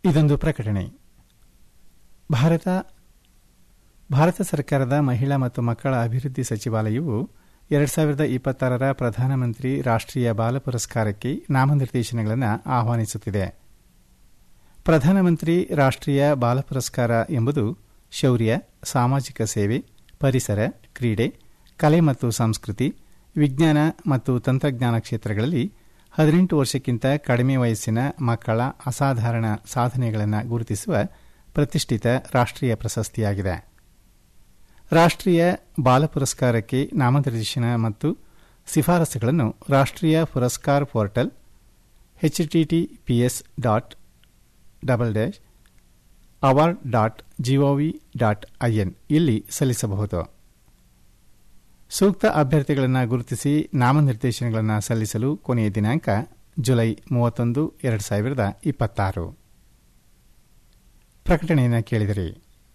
ಇದೊಂದು ಪ್ರಕಟಣೆ ಭಾರತ ಭಾರತ ಸರ್ಕಾರದ ಮಹಿಳಾ ಮತ್ತು ಮಕ್ಕಳ ಅಭಿವೃದ್ಧಿ ಸಚಿವಾಲಯವು ಎರಡು ಸಾವಿರದ ಇಪ್ಪತ್ತಾರರ ಪ್ರಧಾನಮಂತ್ರಿ ರಾಷ್ಟ್ರೀಯ ಬಾಲ ಪುರಸ್ಕಾರಕ್ಕೆ ನಾಮನಿರ್ದೇಶನಗಳನ್ನು ಆಹ್ವಾನಿಸುತ್ತಿದೆ ಪ್ರಧಾನಮಂತ್ರಿ ರಾಷ್ಟ್ರೀಯ ಬಾಲ ಪುರಸ್ಕಾರ ಎಂಬುದು ಶೌರ್ಯ ಸಾಮಾಜಿಕ ಸೇವೆ ಪರಿಸರ ಕ್ರೀಡೆ ಕಲೆ ಮತ್ತು ಸಂಸ್ಕೃತಿ ವಿಜ್ಞಾನ ಮತ್ತು ತಂತ್ರಜ್ಞಾನ ಕ್ಷೇತ್ರಗಳಲ್ಲಿ ಹದಿನೆಂಟು ವರ್ಷಕ್ಕಿಂತ ಕಡಿಮೆ ವಯಸ್ಸಿನ ಮಕ್ಕಳ ಅಸಾಧಾರಣ ಸಾಧನೆಗಳನ್ನು ಗುರುತಿಸುವ ಪ್ರತಿಷ್ಠಿತ ರಾಷ್ಟ್ರೀಯ ಪ್ರಶಸ್ತಿಯಾಗಿದೆ ರಾಷ್ಟ್ರೀಯ ಬಾಲ ಪುರಸ್ಕಾರಕ್ಕೆ ನಾಮನಿರ್ದೇಶನ ಮತ್ತು ಶಿಫಾರಸುಗಳನ್ನು Rashtriya Puraskar portal HTTPS dot double dash award dot GOV dot IN ಇಲ್ಲಿ ಸಲ್ಲಿಸಬಹುದು ಸೂಕ್ತ ಅಭ್ಯರ್ಥಿಗಳನ್ನು ಗುರುತಿಸಿ ನಾಮನಿರ್ದೇಶನಗಳನ್ನು ಸಲ್ಲಿಸಲು ಕೊನೆಯ ದಿನಾಂಕ ಜುಲೈ ಮೂವತ್ತೊಂದು ಎರಡು ಸಾವಿರದ ಇಪ್ಪತ್ತಾರು ಪ್ರಕಟಣೆಯನ್ನು ಕೇಳಿದಿರಿ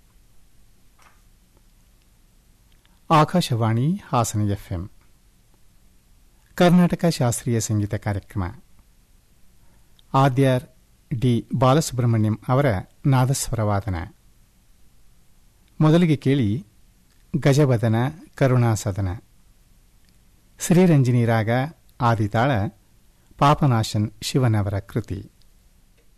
ಆಕಾಶವಾಣಿ ಹಾಸನ ಎಫ್ಎಂ ಕರ್ನಾಟಕ ಶಾಸ್ತ್ರೀಯ ಸಂಗೀತ ಕಾರ್ಯಕ್ರಮ ಆದ್ಯಾರ್ ಡಿ ಬಾಲಸುಬ್ರಹ್ಮಣ್ಯಂ ಅವರ ನಾದಸ್ವರವಾದನ ಮೊದಲಿಗೆ ಕೇಳಿ ಗಜವದನ ಕರುಣಾಸದನ ಶ್ರೀರಂಜನಿ ರಾಗ ಆದಿತಾಳ ಪಾಪನಾಶನ್ ಶಿವನವರ ಕೃತಿ